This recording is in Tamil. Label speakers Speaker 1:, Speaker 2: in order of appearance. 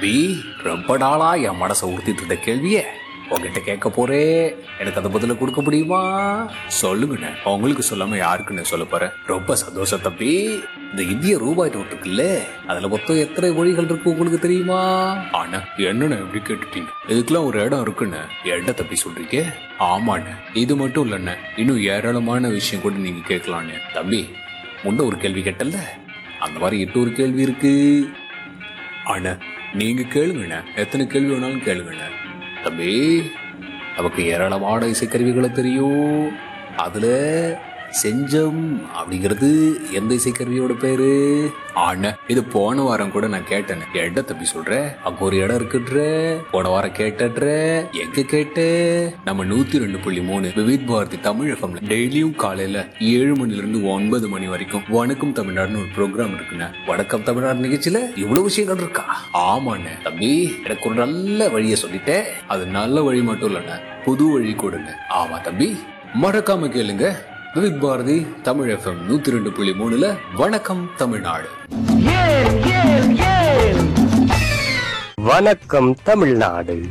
Speaker 1: தம்பி ரொம்ப நாளா என் மனசை உறுத்திட்டு இருந்த கேள்விய உங்ககிட்ட கேட்க போறே எனக்கு அது பதில கொடுக்க முடியுமா சொல்லுங்கண்ணே உங்களுக்கு சொல்லாம யாருக்குன்னு சொல்ல போறேன் ரொம்ப சந்தோஷம் தம்பி இந்த இந்திய ரூபாய் நோட்டு இருக்குல்ல அதுல மொத்தம் எத்தனை மொழிகள் இருக்கு உங்களுக்கு தெரியுமா ஆனா என்னண்ணே எப்படி கேட்டுட்டீங்க இதுக்கெல்லாம் ஒரு இடம் இருக்குண்ணே என்ன தம்பி சொல்றீங்க ஆமாண்ணே இது மட்டும் இல்லைண்ணே இன்னும் ஏராளமான விஷயம் கூட நீங்க கேட்கலான்னு தம்பி முன்ன ஒரு கேள்வி கேட்டல்ல அந்த மாதிரி எட்டு ஒரு கேள்வி இருக்கு அண்ணா நீங்க கேளுங்கண்ணா எத்தனை கேள்வி வேணாலும் கேளுங்கண்ணா தம்பி நமக்கு ஏராளமான இசைக்கருவிகளை தெரியும் அதுல செஞ்சம் அப்படிங்கிறது எந்த இசைக்கருவியோட பேரு ஆண்ணா இது போன வாரம் கூட நான் கேட்டேன் எட தம்பி சொல்ற அங்க ஒரு இடம் இருக்குன்ற போன வாரம் கேட்டன்ற எங்க கேட்ட நம்ம நூத்தி ரெண்டு புள்ளி மூணு விவித் பாரதி தமிழ் எஃப்எம்ல டெய்லியும் காலையில ஏழு மணில இருந்து ஒன்பது மணி வரைக்கும் வணக்கம் தமிழ்நாடுன்னு ஒரு ப்ரோக்ராம் இருக்குண்ணே வணக்கம் தமிழ்நாடு நிகழ்ச்சியில இவ்வளவு விஷயங்கள் இருக்கா ஆமாண்ணே தம்பி எனக்கு ஒரு நல்ல வழியை சொல்லிட்டேன் அது நல்ல வழி மட்டும் இல்லைண்ணே புது வழி கொடுங்க ஆமா தம்பி மறக்காம கேளுங்க விவித் பாரதி தமிழ் எஃப்எம் நூத்தி ரெண்டு புள்ளி மூணுல வணக்கம் தமிழ்நாடு
Speaker 2: வணக்கம் தமிழ்நாடு